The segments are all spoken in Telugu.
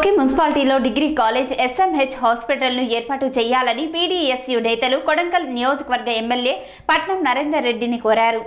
కొస్కి మున్సిపాలిటీలో డిగ్రీ కాలేజ్ ఎస్ఎంహెచ్ హాస్పిటల్ను ఏర్పాటు చేయాలని పీడీఎస్యు నేతలు కొడంగల్ నియోజకవర్గ ఎమ్మెల్యే పట్నం నరేందర్ రెడ్డిని కోరారు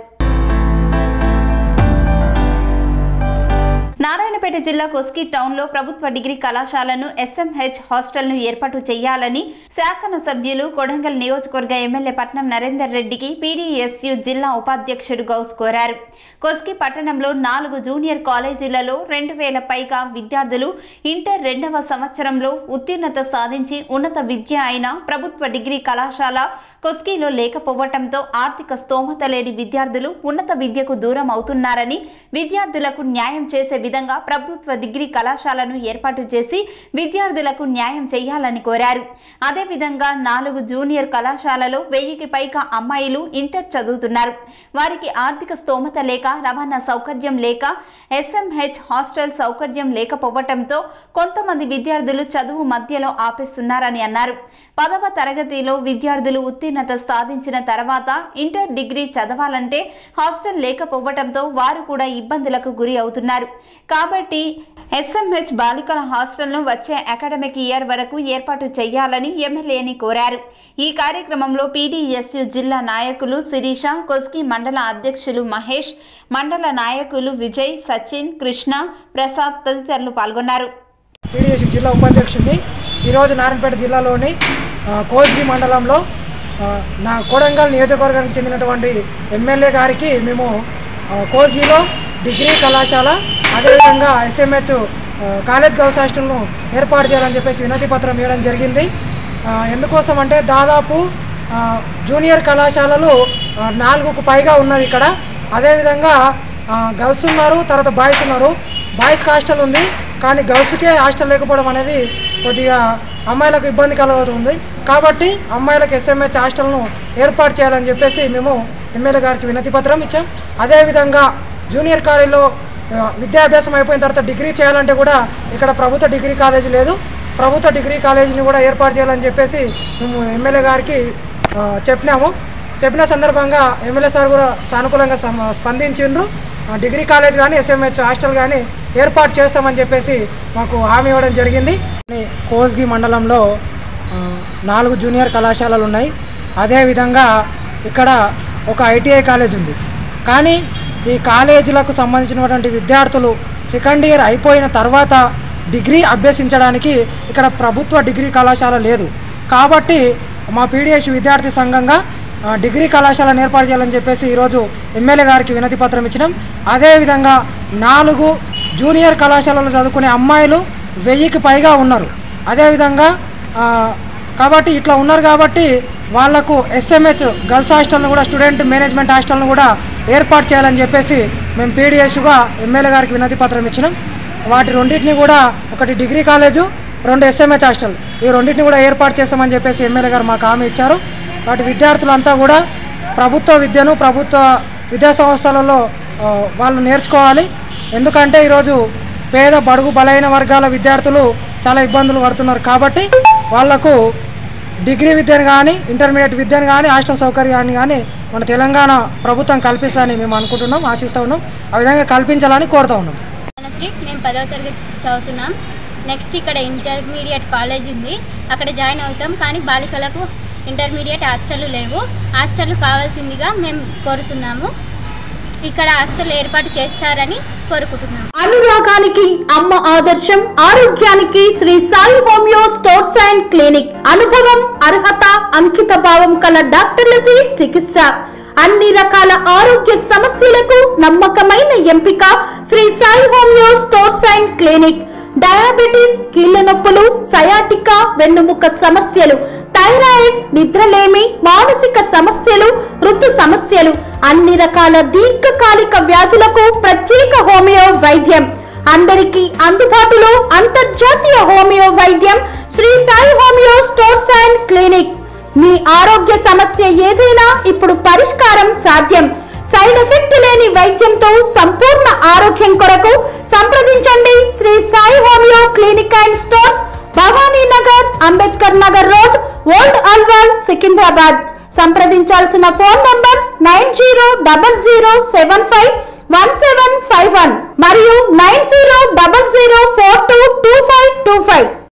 నారాయణపేట జిల్లా కొస్కి టౌన్లో ప్రభుత్వ డిగ్రీ కళాశాలను ఎస్ఎంహెచ్ హాస్టల్ను ఏర్పాటు చేయాలని శాసనసభ్యులు కొడంగల్ నియోజకవర్గ ఎమ్మెల్యే పట్నం నరేందర్ రెడ్డికి పీడీఎస్యు జిల్లా ఉపాధ్యక్షుడు గౌస్ కోరారు కొస్కి పట్టణంలో నాలుగు జూనియర్ కాలేజీలలో రెండు వేల పైగా విద్యార్థులు ఇంటర్ రెండవ సంవత్సరంలో ఉత్తీర్ణత సాధించి ఉన్నత విద్య అయిన ప్రభుత్వ డిగ్రీ కళాశాల కొస్కీలో లేకపోవటంతో ఆర్థిక స్తోమత లేని విద్యార్థులు ఉన్నత విద్యకు దూరం అవుతున్నారని విద్యార్థులకు న్యాయం చేసే విధంగా ప్రభుత్వ డిగ్రీ కళాశాలను ఏర్పాటు చేసి విద్యార్థులకు న్యాయం చేయాలని కోరారు అదేవిధంగా నాలుగు జూనియర్ కళాశాలలో వెయ్యికి పైగా అమ్మాయిలు ఇంటర్ చదువుతున్నారు వారికి ఆర్థిక స్తోమత లేక రవాణా సౌకర్యం లేక ఎస్ఎంహెచ్ హాస్టల్ సౌకర్యం లేకపోవటంతో కొంతమంది విద్యార్థులు చదువు మధ్యలో ఆపేస్తున్నారని అన్నారు పదవ తరగతిలో విద్యార్థులు ఉత్తీర్ణత సాధించిన తర్వాత ఇంటర్ డిగ్రీ చదవాలంటే హాస్టల్ లేకపోవటంతో వారు కూడా ఇబ్బందులకు గురి అవుతున్నారు కాబట్టి ఎస్ఎంహెచ్ బాలికల హాస్టల్ను వచ్చే అకాడమిక్ ఇయర్ వరకు ఏర్పాటు చేయాలని ఎమ్మెల్యేని కోరారు ఈ కార్యక్రమంలో పీడీఎస్యు జిల్లా నాయకులు శిరీష కొస్కి మండల అధ్యక్షులు మహేష్ మండల నాయకులు విజయ్ సచిన్ కృష్ణ ప్రసాద్ తదితరులు పాల్గొన్నారు టీడీఎస్ జిల్లా ఉపాధ్యక్షుడిని ఈరోజు నారాయణపేట జిల్లాలోని ఆ, కోస్గి మండలంలో ఆ, నా కోడంగల్ నియోజకవర్గానికి చెందినటువంటి ఎమ్మెల్యే గారికి మేము ఆ, కోస్గిలో డిగ్రీ కళాశాల అదేవిధంగా ఎస్ఎంహెచ్ ఆ, కాలేజ్ గర్ల్స్ హాస్టల్ను ఏర్పాటు చేయాలని చెప్పేసి వినతి పత్రం ఇవ్వడం జరిగింది ఆ, ఎందుకోసం అంటే దాదాపు ఆ, జూనియర్ కళాశాలలు ఆ, నాలుగుకు పైగా ఉన్నవి ఇక్కడ అదేవిధంగా ఆ, గర్ల్స్ ఉన్నారు తర్వాత బాయ్స్ ఉన్నారు బాయ్స్కి హాస్టల్ ఉంది కానీ గర్ల్స్కే హాస్టల్ లేకపోవడం అనేది కొద్దిగా అమ్మాయిలకు ఇబ్బంది కలుగుతుంది కాబట్టి అమ్మాయిలకు ఎస్ఎంహెచ్ హాస్టల్ను ఏర్పాటు చేయాలని చెప్పేసి మేము ఎమ్మెల్యే గారికి వినతి పత్రం ఇచ్చాం అదేవిధంగా జూనియర్ కాలేజీలో ఆ, విద్యాభ్యాసం అయిపోయిన తర్వాత డిగ్రీ చేయాలంటే కూడా ఇక్కడ ప్రభుత్వ డిగ్రీ కాలేజీ లేదు ప్రభుత్వ డిగ్రీ కాలేజీని కూడా ఏర్పాటు చేయాలని చెప్పేసి మేము ఎమ్మెల్యే గారికి ఆ, చెప్పినాము చెప్పిన సందర్భంగా ఎమ్మెల్యే సార్ కూడా సానుకూలంగా సమ- స్పందించిండ్రు ఆ, డిగ్రీ కాలేజ్ కానీ ఎస్ఎంహెచ్ హాస్టల్ కానీ ఏర్పాటు చేస్తామని చెప్పేసి మాకు హామీ ఇవ్వడం జరిగింది కోస్గి మండలంలో ఆ, నాలుగు జూనియర్ కళాశాలలు ఉన్నాయి అదేవిధంగా ఇక్కడ ఒక ఐటీఐ కాలేజ్ ఉంది కానీ ఈ కాలేజీలకు సంబంధించినటువంటి విద్యార్థులు సెకండ్ ఇయర్ అయిపోయిన తర్వాత డిగ్రీ అభ్యసించడానికి ఇక్కడ ప్రభుత్వ డిగ్రీ కళాశాల లేదు కాబట్టి మా పీడిఎస్ విద్యార్థి సంఘంగా ఆ, డిగ్రీ కళాశాలను ఏర్పాటు చేయాలని చెప్పేసి ఈరోజు ఎమ్మెల్యే గారికి వినతి పత్రం ఇచ్చినాం అదేవిధంగా నాలుగు జూనియర్ కళాశాలలో చదువుకునే అమ్మాయిలు వెయ్యికి పైగా ఉన్నారు అదేవిధంగా ఆ, కాబట్టి ఇట్లా ఉన్నారు కాబట్టి వాళ్లకు ఎస్ఎంహెచ్ గర్ల్స్ హాస్టల్ను కూడా స్టూడెంట్ మేనేజ్మెంట్ హాస్టల్ను కూడా ఏర్పాటు చేయాలని చెప్పేసి మేము పీడిఎస్గా ఎమ్మెల్యే గారికి వినతి పత్రం ఇచ్చినాం వాటి రెండింటిని కూడా ఒకటి డిగ్రీ కాలేజు రెండు ఎస్ఎంహెచ్ హాస్టల్ ఈ రెండింటిని కూడా ఏర్పాటు చేస్తామని చెప్పేసి ఎమ్మెల్యే గారు మాకు హామీ ఇచ్చారు వాటి విద్యార్థులంతా కూడా ప్రభుత్వ విద్యను ప్రభుత్వ విద్యా సంస్థలలో ఆ, వాళ్ళు నేర్చుకోవాలి ఎందుకంటే ఈరోజు పేద బడుగు బలైన వర్గాల విద్యార్థులు చాలా ఇబ్బందులు పడుతున్నారు కాబట్టి వాళ్లకు డిగ్రీ విద్యను కానీ ఇంటర్మీడియట్ విద్యను కానీ హాస్టల్ సౌకర్యాన్ని కానీ మన తెలంగాణ ప్రభుత్వం కల్పిస్తారని మేము అనుకుంటున్నాం ఆశిస్తూ ఉన్నాం ఆ విధంగా కల్పించాలని కోరుతా ఉన్నాం శ్రీ మేము పదవ తరగతి చదువుతున్నాం నెక్స్ట్ ఇక్కడ ఇంటర్మీడియట్ కాలేజ్ ఉంది అక్కడ జాయిన్ అవుతాం కానీ బాలికలకు ఇంటర్మీడియట్ హాస్టల్ లేవు హాస్టల్ కావాల్సిందిగా మేము కోరుతున్నాము ఇక్కడ హాస్టల్ ఏర్పాటు చేస్తారని కోరుకుంటున్నాము అనురాగానికి అమ్మ ఆదర్శం ఆరోగ్యానికి Sri Sai homeo stores and clinic అనుభవం అర్హత అంకిత భావం కల డాక్టర్లచే చికిత్స అన్ని రకాల ఆరోగ్య సమస్యలకు నమ్మకమైన ఎంపిక Sri Sai homeo stores and clinic diabetes కీళ్ల నొప్పులు సయాటికా వెన్నుముక సమస్యలు థైరాయిడ్ నిద్రలేమి మానసిక సమస్యలు ఋతు సమస్యలు అన్ని రకాల దీర్ఘకాలిక వ్యాధులకు ప్రత్యేక హోమియో వైద్యం అందరికీ అందుబాటులో అంతర్జాతీయ హోమియో వైద్యం Sri Sai homeo stores and clinic మీ ఆరోగ్య సమస్య ఏదైనా ఇప్పుడు పరిష్కారం సాధ్యం సైడ్ ఎఫెక్ట్ లేని వైద్యంతో సంపూర్ణ ఆరోగ్యం కొరకు సంప్రదించండి Sri Sai homeo clinic and stores Bhavani Nagar Ambedkar Nagar road old Alwal Secunderabad సంప్రదించాల్సిన phone numbers nine zero double zero seven five one seven five